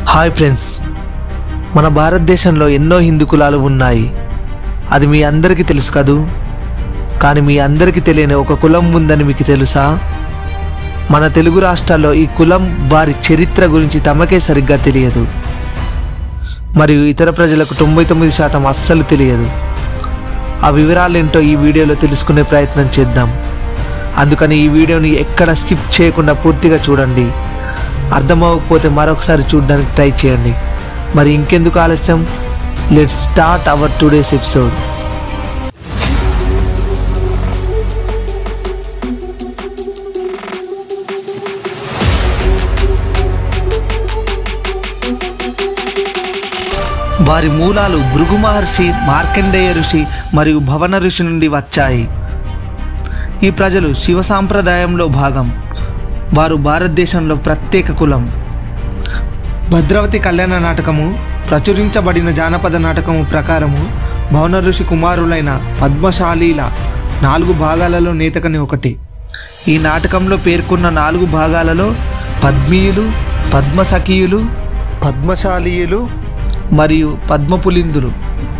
hi friends మన భారతదేశంలో ఎన్నో హిందూ కులాలు ఉన్నాయి అది మీ అందరికీ తెలుసు కదూ కానీ మీ అందరికీ తెలియని ఒక కులం ఉందని మీకు తెలుసా మన తెలుగు రాష్ట్రాల్లో ఈ కులం వారి చరిత్ర గురించి తమకే సరిగ్గా తెలియదు మరియు ఇతర ప్రజలకు తొంభై తొమ్మిది శాతం అస్సలు తెలియదు ఆ వివరాలేంటో ఈ వీడియోలో తెలుసుకునే ప్రయత్నం చేద్దాం అందుకని ఈ వీడియోని ఎక్కడ స్కిప్ చేయకుండా పూర్తిగా చూడండి అర్థమవకపోతే మరొకసారి చూడడానికి ట్రై చేయండి మరి ఇంకెందుకు ఆలస్యం let start our today's episode వారి మూలాలు భృగు మహర్షి మార్కండేయ ఋషి మరియు భవన ఋషి నుండి వచ్చాయి ఈ ప్రజలు శివ సాంప్రదాయంలో భాగం వారు భారతదేశంలో ప్రత్యేక కులం భద్రావతి కళ్యాణ నాటకము ప్రచురించబడిన జానపద నాటకము ప్రకారము భవన ఋషి కుమారులైన పద్మశాలీల నాలుగు భాగాలలో నేతకని ఒకటి ఈ నాటకంలో పేర్కొన్న నాలుగు భాగాలలో పద్మీయులు పద్మసఖీయులు పద్మశాలీయులు మరియు పద్మపులిందులు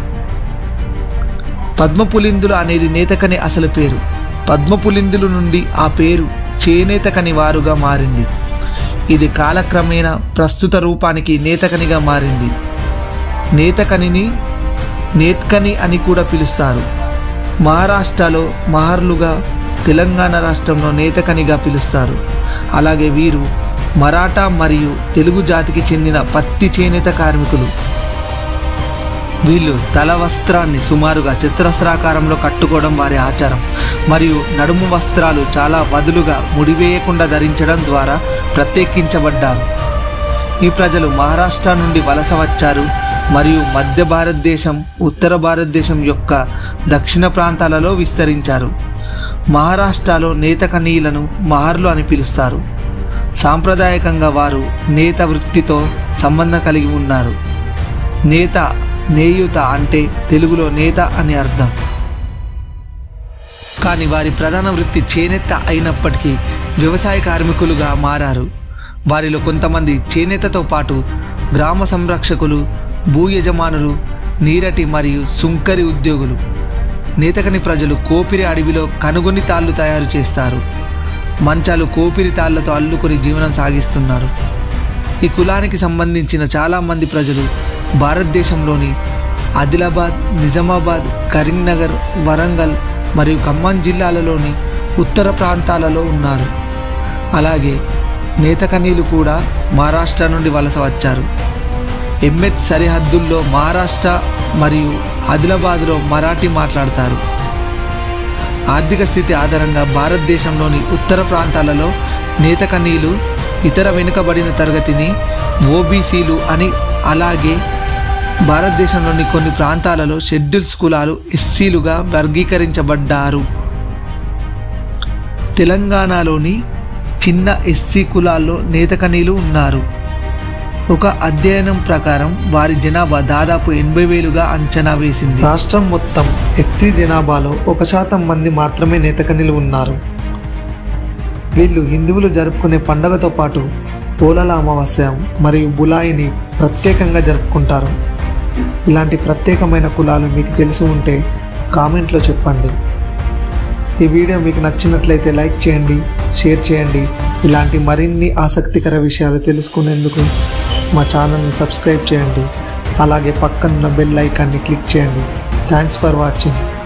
పద్మపులిందులు అనేది నేతకని అసలు పేరు పద్మపులిందులు నుండి ఆ పేరు చేనేతకని వారుగా మారింది ఇది కాలక్రమేణా ప్రస్తుత రూపానికి నేతకనిగా మారింది నేతకనిని నేత్కని అని కూడా పిలుస్తారు మహారాష్ట్రలో మహర్లుగా తెలంగాణ రాష్ట్రంలో నేతకనిగా పిలుస్తారు అలాగే వీరు మరాఠా మరియు తెలుగు జాతికి చెందిన పత్తి చేనేత కార్మికులు వీళ్ళు తల వస్త్రాన్ని సుమారుగా చతురస్రాకారంలో కట్టుకోవడం వారి ఆచారం మరియు నడుము వస్త్రాలు చాలా వదులుగా ముడివేయకుండా ధరించడం ద్వారా ప్రత్యేకించబడ్డారు ఈ ప్రజలు మహారాష్ట్ర నుండి వలస వచ్చారు మరియు మధ్య భారతదేశం ఉత్తర భారతదేశం యొక్క దక్షిణ ప్రాంతాలలో విస్తరించారు మహారాష్ట్రలో నేతకనీయులను మహర్లు అని పిలుస్తారు సాంప్రదాయకంగా వారు నేత వృత్తితో సంబంధం కలిగి ఉన్నారు నేత నేయుత అంటే తెలుగులో నేత అని అర్థం కానీ వారి ప్రధాన వృత్తి చేనేత అయినప్పటికీ వ్యవసాయ కార్మికులుగా మారారు వారిలో కొంతమంది చేనేతతో పాటు గ్రామ సంరక్షకులు భూ యజమానులు నీరటి మరియు సుంకరి ఉద్యోగులు నేతకని ప్రజలు కోపిరి అడవిలో కనుగొని తాళ్ళు తయారు చేస్తారు మంచాలు కోపిరి తాళ్లతో అల్లుకొని జీవనం సాగిస్తున్నారు ఈ కులానికి సంబంధించిన చాలామంది ప్రజలు భారతదేశంలోని ఆదిలాబాద్ నిజామాబాద్ కరీంనగర్ వరంగల్ మరియు ఖమ్మం జిల్లాలలోని ఉత్తర ప్రాంతాలలో ఉన్నారు అలాగే నేతకనీలు కూడా మహారాష్ట్ర నుండి వలస వచ్చారు ఎంఎత్ సరిహద్దుల్లో మహారాష్ట్ర మరియు ఆదిలాబాద్లో మరాఠీ మాట్లాడతారు ఆర్థిక స్థితి ఆధారంగా భారతదేశంలోని ఉత్తర ప్రాంతాలలో నేతకనీలు ఇతర వెనుకబడిన తరగతిని ఓబీసీలు అని అలాగే భారతదేశంలోని కొన్ని ప్రాంతాలలో షెడ్యూల్స్ కులాలు ఎస్సీలుగా వర్గీకరించబడ్డారు తెలంగాణలోని చిన్న ఎస్సీ కులాల్లో నేతకనీలు ఉన్నారు ఒక అధ్యయనం ప్రకారం వారి జనాభా దాదాపు ఎనభై వేలుగా అంచనా వేసింది రాష్ట్రం మొత్తం ఎస్టీ జనాభాలో ఒక శాతం మంది మాత్రమే నేతకనీలు ఉన్నారు వీళ్ళు హిందువులు జరుపుకునే పండగతో పాటు పోలల అమావాస్య మరియు బులాయిని ప్రత్యేకంగా జరుపుకుంటారు ఇలాంటి ప్రత్యేకమైన కులాలు మీకు తెలిసి ఉంటే కామెంట్లో చెప్పండి ఈ వీడియో మీకు నచ్చినట్లయితే లైక్ చేయండి షేర్ చేయండి ఇలాంటి మరిన్ని ఆసక్తికర విషయాలు తెలుసుకునేందుకు మా ఛానల్ని సబ్స్క్రైబ్ చేయండి అలాగే పక్కనున్న బెల్ ఐకాన్ని క్లిక్ చేయండి థ్యాంక్స్ ఫర్ వాచింగ్